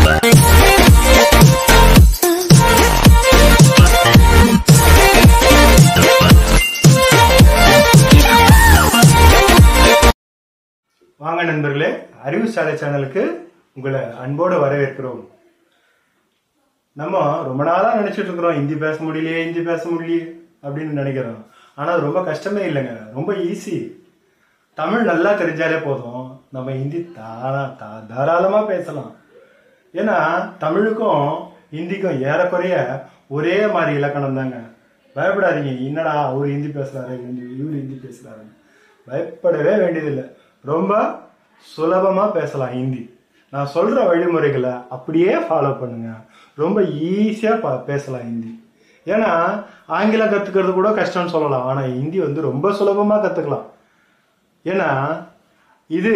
வாங்க நண்பர்களே அறிவு சாலை சேனலுக்கு உங்களை அன்போடு வரவேற்கிறோம் நம்ம ரொம்ப நாளா நினைச்சிட்டு இருக்கிறோம் ஹிந்தி பேச முடியலையே ஹிந்தி பேச முடியலையே அப்படின்னு நினைக்கிறோம் ஆனா அது ரொம்ப கஷ்டமே இல்லைங்க ரொம்ப ஈஸி தமிழ் நல்லா தெரிஞ்சாலே போதும் நம்ம ஹிந்தி தாரா தா- தாராளமா பேசலாம் ஏன்னா தமிழுக்கும் ஹிந்திக்கும் ஏறக்குறைய ஒரே மாதிரி இலக்கணம் தாங்க பயப்படாதீங்க என்னடா அவர் ஹிந்தி பேசுறாரு இவரு இவரு ஹிந்தி பேசுறாரு பயப்படவே வேண்டியதில்லை ரொம்ப சுலபமா பேசலாம் ஹிந்தி நான் சொல்ற வழிமுறைகளை அப்படியே ஃபாலோ பண்ணுங்க ரொம்ப ஈஸியா ப- பேசலாம் ஹிந்தி ஏன்னா ஆங்கிலம் கத்துக்கிறது கூட கஷ்டம்னு சொல்லலாம் ஆனா ஹிந்தி வந்து ரொம்ப சுலபமா கத்துக்கலாம் ஏன்னா இது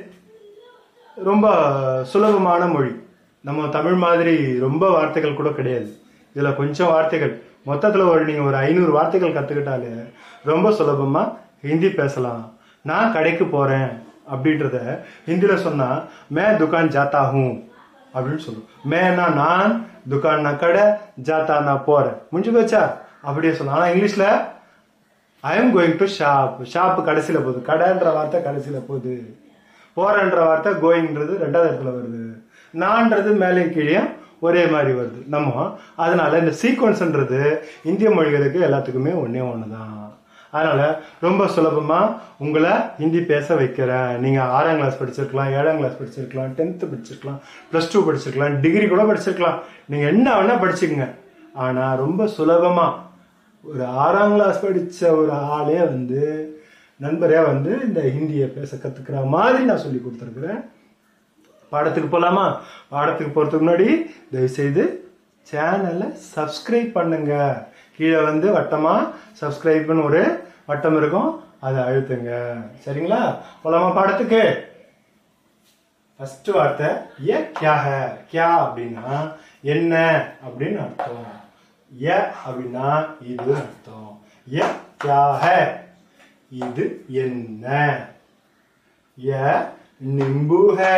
ரொம்ப சுலபமான மொழி நம்ம தமிழ் மாதிரி ரொம்ப வார்த்தைகள் கூட கிடையாது இதுல கொஞ்சம் வார்த்தைகள் மொத்தத்துல ஒரு நீங்க ஒரு ஐநூறு வார்த்தைகள் கத்துக்கிட்டாலே ரொம்ப சுலபமா ஹிந்தி பேசலாம் நான் கடைக்கு போறேன் அப்படின்றத ஹிந்தில சொன்னா மே துகான் ஜாத்தா ஹூ அப்படின்னு சொல்லுவோம் மேனா நான் துகான் நான் கடை ஜாத்தா நான் போறேன் முடிஞ்சு போச்சா அப்படியே சொல்லலாம் ஆனா இங்கிலீஷ்ல I am going to shop shop கடைசியில போகுது கடைன்ற வார்த்தை கடைசியில போகுது போறன்ற வார்த்தை கோயிங்ன்றது ரெண்டாவது இடத்துல வருது நான்றது மேலே கீழே ஒரே மாதிரி வருது நம்ம அதனால இந்த சீக்வன்ஸ்ன்றது இந்திய மொழிகளுக்கு எல்லாத்துக்குமே ஒண்ணே ஒண்ணுதான் அதனால ரொம்ப சுலபமா உங்களை ஹிந்தி பேச வைக்கிறேன் நீங்க ஆறாம் கிளாஸ் படிச்சிருக்கலாம் ஏழாம் கிளாஸ் படிச்சிருக்கலாம் டென்த்து படிச்சிருக்கலாம் ப்ளஸ் டூ படிச்சிருக்கலாம் டிகிரி கூட படிச்சிருக்கலாம் நீங்க என்ன வேணா படிச்சுக்கங்க ஆனா ரொம்ப சுலபமா ஒரு ஆறாம் கிளாஸ் படிச்ச ஒரு ஆளே வந்து நண்பரே வந்து இந்த ஹிந்தியை பேச கத்துக்கிற மாதிரி நான் சொல்லி கொடுத்துருக்குறேன் பாடத்துக்கு போலாமா பாடத்துக்கு போறதுக்கு முன்னாடி தயவு செய்து சேனலை சப்ஸ்கிரைப் பண்ணுங்க கீழே வந்து வட்டமா சப்ஸ்கிரைப்னு ஒரு வட்டம் இருக்கும் அதை அழுத்துங்க சரிங்களா போலாமா பாடத்துக்கு ஃபர்ஸ்ட் வார்த்தை ஏ கியா ஹே கியா அப்படின்னா என்ன அப்படின்னு அர்த்தம் ஏ அப்படின்னா இது அர்த்தம் ஏ கியா ஹே இது என்ன ஏ நிம்பு ஹே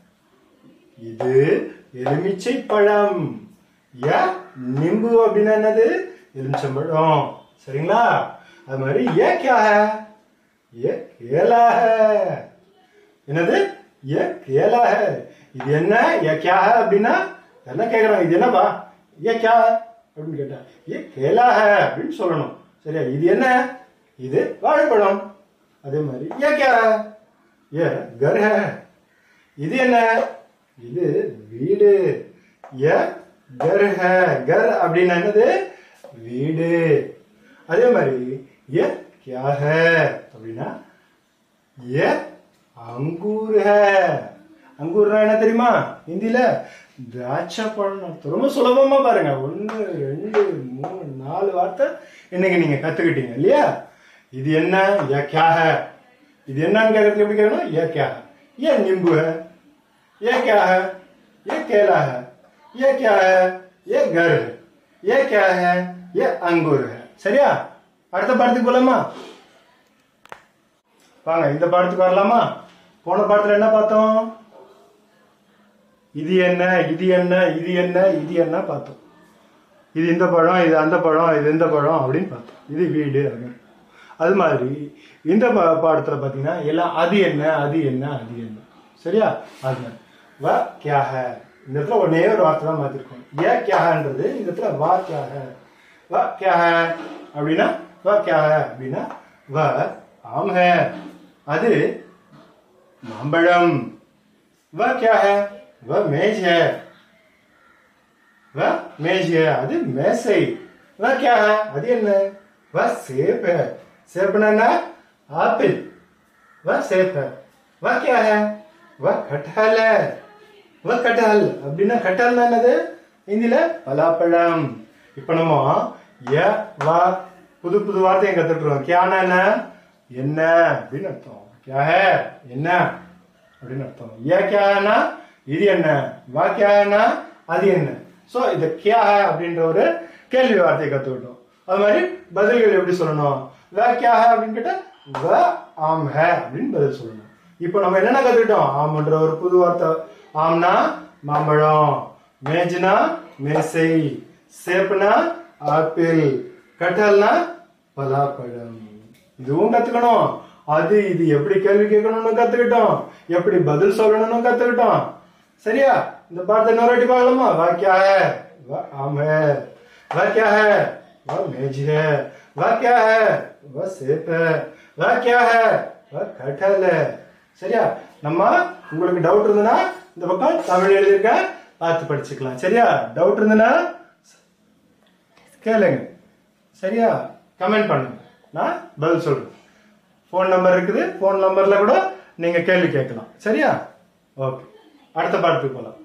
இது எலுமிச்சை பழம் ஏ நிம்பு அப்படின்னா என்னது எலுமிச்சம்பழம் சரிங்களா அது மாதிரி ஏ கியா ஹே ஏ கேலா ஹே என்னது ஏ கேலா ஹே இது என்ன ஏ கியா ஹே அப்படின்னா என்ன கேக்குறாங்க இது என்னப்பா ஏ கியா ஹே அப்படின்னு கேட்டா ஏ கேலா ஹே அப்படின்னு சொல்லணும் சரியா இது என்ன இது வாழைப்பழம் அதே மாதிரி ஏ கியா ஹே ஏ கர் ஹே இது என்ன இது வீடு ஏ கர் ஹே கர் அப்படின்னா என்னது வீடு அதே மாதிரி ஏ கியா ஹே அப்படின்னா ये अंगूर है அங்கூர்னா என்ன தெரியுமா ஹிந்தில திராட்சை பழம் அர்த்தம் ரொம்ப சுலபமா பாருங்க ஒன்னு ரெண்டு மூணு நாலு வார்த்தை இன்னைக்கு நீங்க கத்துக்கிட்டீங்க இல்லையா இது என்ன ஏ கியா ஹே இது என்னன்னு கேட்கறதுக்கு எப்படி கேட்கணும் ஏ கியா ஹே ये नींबू है ये क्या है ये केला है ये क्या है ये घर है ये क्या है ये अंगूर है சரியா அடுத்த பாடத்துக்கு போலாமா வாங்க இந்த பாடத்துக்கு வரலாமா போன பாடத்துல என்ன பார்த்தோம் இது என்ன இது என்ன இது என்ன இது என்ன பார்த்தோம் இது இந்த பழம் இது அந்த பழம் இது இந்த பழம் அப்படின்னு பார்த்தோம் இது வீடு அப்படின்னு அது மாதிரி இந்த பா- பாடத்துல பாத்தீங்கன்னா எல்லாம் அது என்ன அது என்ன அது என்ன சரியா அது மாதிரி வ கியா ஹே இந்த இடத்துல ஒன்னே ஒரு வார்த்தை தான் மாத்திருக்கோம் ஏ கியான்றது இந்த இடத்துல வா கியா ஹே வ கியா ஹே அப்படின்னா வ கியா ஹே அப்படின்னா வ ஆம் ஹே அது மாம்பழம் வ கியா ஹே வ மேஜ் ஹே वह मेज है அது மேசை वह क्या है அது என்ன वह सेब है सेब बनाना आपिल वह सेब है वह क्या है वह कटहल है वह कटहल அப்படின்னா கட்டஹல்னா என்னது ஹிந்தில பலாப்பழம் இப்போ நம்ம ய வ புது புது வார்த்தையை கத்துக்கிறோம் கியானா என்ன என்ன அப்படின்னு அர்த்தம் கியா ஹே என்ன அப்படின்னு அர்த்தம் ஏ கியானா இது என்ன வா கியானா அது என்ன சோ இது கியா ஹே அப்படின்ற ஒரு கேள்வி வார்த்தையை கத்துக்கிட்டோம் அது மாதிரி பதில்கள் எப்படி சொல்லணும் வ கியா ஹே அப்படின்னு கேட்டா வ ஆம் ஹே அப்படின்னு பதில் சொல்லணும் இப்போ நம்ம என்னென்ன கத்துக்கிட்டோம் ஆம்ன்ற ஒரு புது வார்த்தை ஆம்னா மாம்பழம் மேஜ்னா மேசை சேப்புனா ஆப்பிள் கட்டல்னா பலாப்பழம் இதுவும் கத்துக்கணும் அது இது எப்படி கேள்வி கேட்கணும்னு கத்துக்கிட்டோம் எப்படி பதில் சொல்லணும்னு கத்துக்கிட்டோம் சரியா இந்த பாடத்தை இன்னொரு வாட்டி பார்க்கலாமா வா क्या है वह आम है वह क्या है वह मेज है वह क्या है वह सेब है वह क्या है वह कटहल है சரியா நம்ம உங்களுக்கு டவுட் இருந்ததுன்னா இந்த பக்கம் தமிழ் எழுதியிருக்கேன் பார்த்து படிச்சுக்கலாம் சரியா டவுட் இருந்ததுன்னா கேளுங்க சரியா கமெண்ட் பண்ணுங்க நான் பதில் சொல்றேன் ஃபோன் நம்பர் இருக்குது ஃபோன் நம்பர்ல கூட நீங்க கேள்வி கேட்கலாம் சரியா ஓகே அடுத்த பாடத்துக்கு போகலாம்